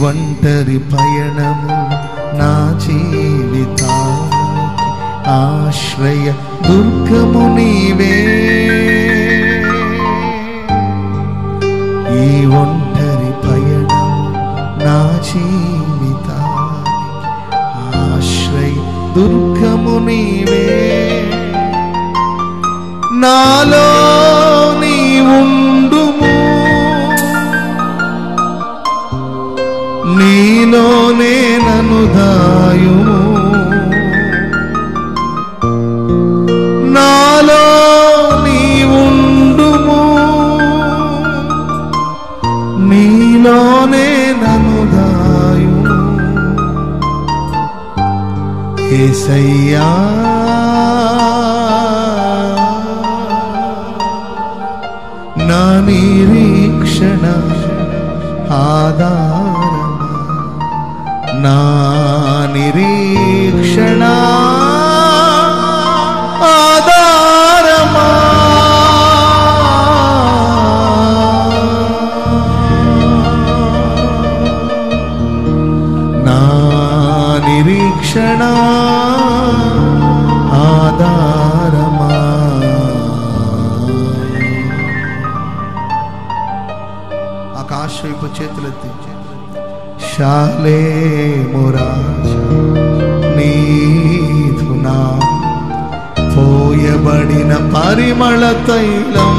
ఒంటరి పయనము నా జీవితా ఆశ్రయ దుర్గము నీవే ఈ ఒంటరి పయనము నా జీవితా ఆశ్రయ దుర్గము నీవే నాలో నీ ఉండుము నీలోనే నన్ను దాయుము నాలో నీ ఉండుము నీలోనే నన్ను దాయుము ఏసయ్యా నా నిరీక్షణ ఆధారమా నా నిరీక్షణ ఆధారమా నా నిరీక్షణ ఆధారమా ఆకాశ వైపు చేతులెత్తి శాలే మురాజ నీధునా పోయబడిన పరిమళ తైలం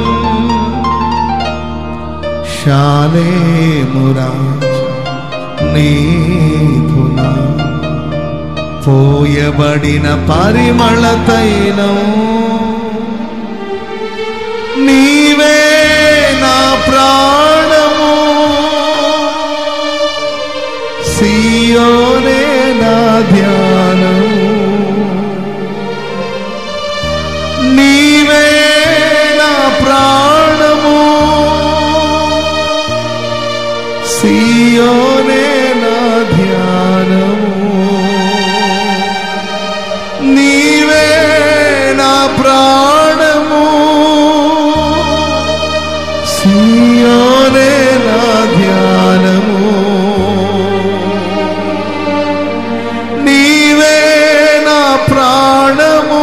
శాలే మురాజ నీధునా పోయబడిన పరిమళ తైలం నీవే నా ప్రాణము సియోనే నా ధ్యానము నీవే నా ప్రాణము సియోనే నా ధ్యానము నీవే నా ప్రాణము సియోనే నా ధ్యానము నీవే నా ప్రాణము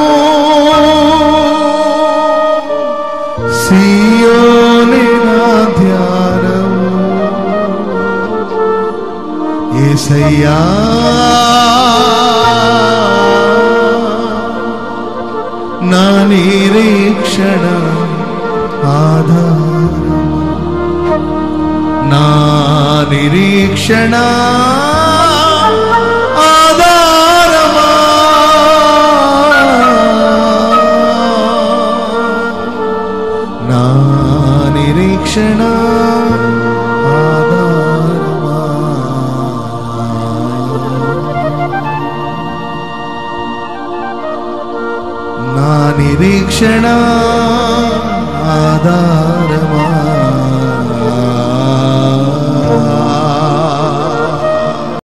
సియోనే నా ధ్యానము ఏసయ్యా నా నిరీక్షణ ఆధార నా నిరీక్షణ ఆధారమా నా నిరీక్షణ ఆధారమా నా నిరీక్షణ ఆధారమా